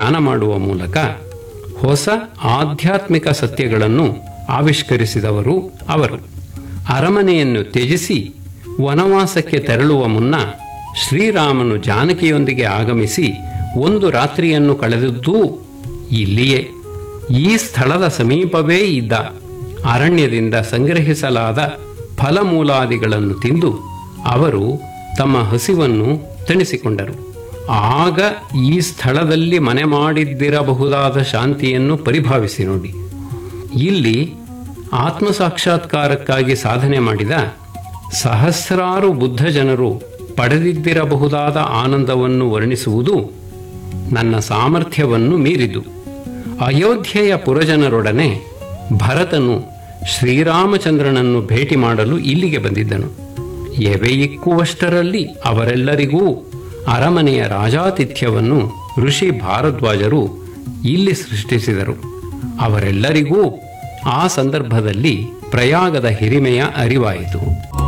ಧ್ಯಾನ ಮಾಡುವ ಮೂಲಕ ಹೊಸ ಆಧ್ಯಾತ್ಮಿಕ ಸತ್ಯಗಳನ್ನು ಆವಿಷ್ಕರಿಸಿದವರು ಅವರು ಅರಮನೆಯನ್ನು ತ್ಯಜಿಸಿ ವನವಾಸಕ್ಕೆ ತೆರಳುವ ಮುನ್ನ ಶ್ರೀರಾಮನು ಜಾನಕಿಯೊಂದಿಗೆ ಆಗಮಿಸಿ ಒಂದು ರಾತ್ರಿಯನ್ನು ಕಳೆದದ್ದೂ ಇಲ್ಲಿಯೇ ಈ ಸ್ಥಳದ ಸಮೀಪವೇ ಇದ್ದ ಅರಣ್ಯದಿಂದ ಸಂಗ್ರಹಿಸಲಾದ ಫಲಮೂಲಾದಿಗಳನ್ನು ತಿಂದು ಅವರು ತಮ್ಮ ಹಸಿವನ್ನು ತಣಿಸಿಕೊಂಡರು ಆಗ ಈ ಸ್ಥಳದಲ್ಲಿ ಮನೆ ಮಾಡಿದ್ದಿರಬಹುದಾದ ಶಾಂತಿಯನ್ನು ಪರಿಭಾವಿಸಿ ನೋಡಿ ಇಲ್ಲಿ ಆತ್ಮಸಾಕ್ಷಾತ್ಕಾರಕ್ಕಾಗಿ ಸಾಧನೆ ಮಾಡಿದ ಸಹಸ್ರಾರು ಬುದ್ಧ ಜನರು ಪಡೆದಿದ್ದಿರಬಹುದಾದ ಆನಂದವನ್ನು ವರ್ಣಿಸುವುದು ನನ್ನ ಸಾಮರ್ಥ್ಯವನ್ನು ಮೀರಿದು ಅಯೋಧ್ಯೆಯ ಪುರಜನರೊಡನೆ ಭರತನು ಶ್ರೀರಾಮಚಂದ್ರನನ್ನು ಭೇಟಿ ಮಾಡಲು ಇಲ್ಲಿಗೆ ಬಂದಿದ್ದನು ಎವೆ ಇಕ್ಕುವಷ್ಟರಲ್ಲಿ ಅವರೆಲ್ಲರಿಗೂ ಅರಮನೆಯ ರಾಜಾತಿಥ್ಯವನ್ನು ಋಷಿ ಭಾರದ್ವಾಜರು ಇಲ್ಲಿ ಸೃಷ್ಟಿಸಿದರು ಅವರೆಲ್ಲರಿಗೂ ಆ ಸಂದರ್ಭದಲ್ಲಿ ಪ್ರಯಾಗದ ಹಿರಿಮೆಯ ಅರಿವಾಯಿತು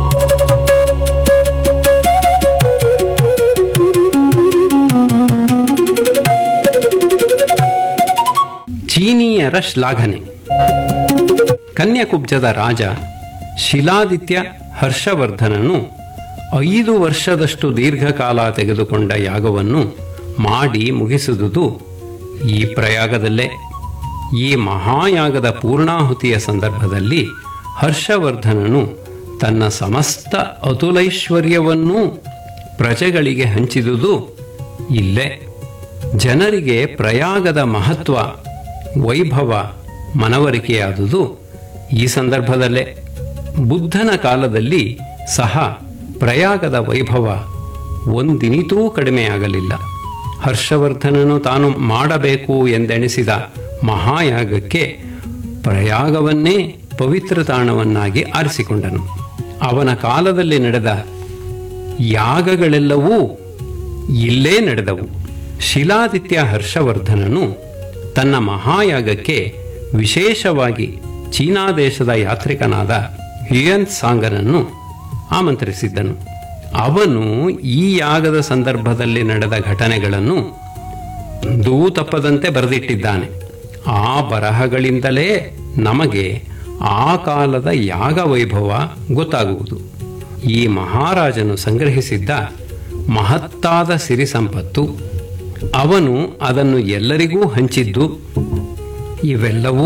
ಚೀನೀಯರ ಶ್ಲಾಘನೆ ಕನ್ಯಾಕುಬ್ಜದ ರಾಜ ಶಿಲಾದಿತ್ಯ ಹರ್ಷವರ್ಧನನು ಐದು ವರ್ಷದಷ್ಟು ದೀರ್ಘಕಾಲ ತೆಗೆದುಕೊಂಡ ಯಾಗವನ್ನು ಮಾಡಿ ಮುಗಿಸಿದುದು ಈ ಪ್ರಯಾಗದಲ್ಲೇ ಈ ಮಹಾಯಾಗದ ಪೂರ್ಣಾಹುತಿಯ ಸಂದರ್ಭದಲ್ಲಿ ಹರ್ಷವರ್ಧನನು ತನ್ನ ಸಮಸ್ತ ಅತುಲೈಶ್ವರ್ಯವನ್ನೂ ಪ್ರಜೆಗಳಿಗೆ ಹಂಚಿದುದು ಇಲ್ಲೇ ಜನರಿಗೆ ಪ್ರಯಾಗದ ಮಹತ್ವ ವೈಭವ ಮನವರಿಕೆಯಾದುದು ಈ ಸಂದರ್ಭದಲ್ಲೇ ಬುದ್ಧನ ಕಾಲದಲ್ಲಿ ಸಹ ಪ್ರಯಾಗದ ವೈಭವ ಒಂದಿನಿತೂ ಕಡಿಮೆಯಾಗಲಿಲ್ಲ ಹರ್ಷವರ್ಧನನು ತಾನು ಮಾಡಬೇಕು ಎಂದೆಣಿಸಿದ ಮಹಾಯಾಗಕ್ಕೆ ಪ್ರಯಾಗವನ್ನೇ ಪವಿತ್ರ ತಾಣವನ್ನಾಗಿ ಆರಿಸಿಕೊಂಡನು ಅವನ ಕಾಲದಲ್ಲಿ ನಡೆದ ಯಾಗಗಳೆಲ್ಲವೂ ಇಲ್ಲೇ ನಡೆದವು ಶಿಲಾದಿತ್ಯ ಹರ್ಷವರ್ಧನನು ತನ್ನ ಮಹಾಯಾಗಕ್ಕೆ ವಿಶೇಷವಾಗಿ ಚೀನಾ ದೇಶದ ಯಾತ್ರಿಕನಾದ ಹಿಯನ್ ಸಾಂಗನನ್ನು ಆಮಂತ್ರಿಸಿದ್ದನು ಅವನು ಈ ಯಾಗದ ಸಂದರ್ಭದಲ್ಲಿ ನಡೆದ ಘಟನೆಗಳನ್ನು ದೂ ತಪ್ಪದಂತೆ ಬರೆದಿಟ್ಟಿದ್ದಾನೆ ಆ ಬರಹಗಳಿಂದಲೇ ನಮಗೆ ಆ ಕಾಲದ ಯಾಗ ವೈಭವ ಗೊತ್ತಾಗುವುದು ಈ ಮಹಾರಾಜನು ಸಂಗ್ರಹಿಸಿದ್ದ ಮಹತ್ತಾದ ಸಿರಿ ಸಂಪತ್ತು ಅವನು ಅದನ್ನು ಎಲ್ಲರಿಗೂ ಹಂಚಿದ್ದು ಇವೆಲ್ಲವೂ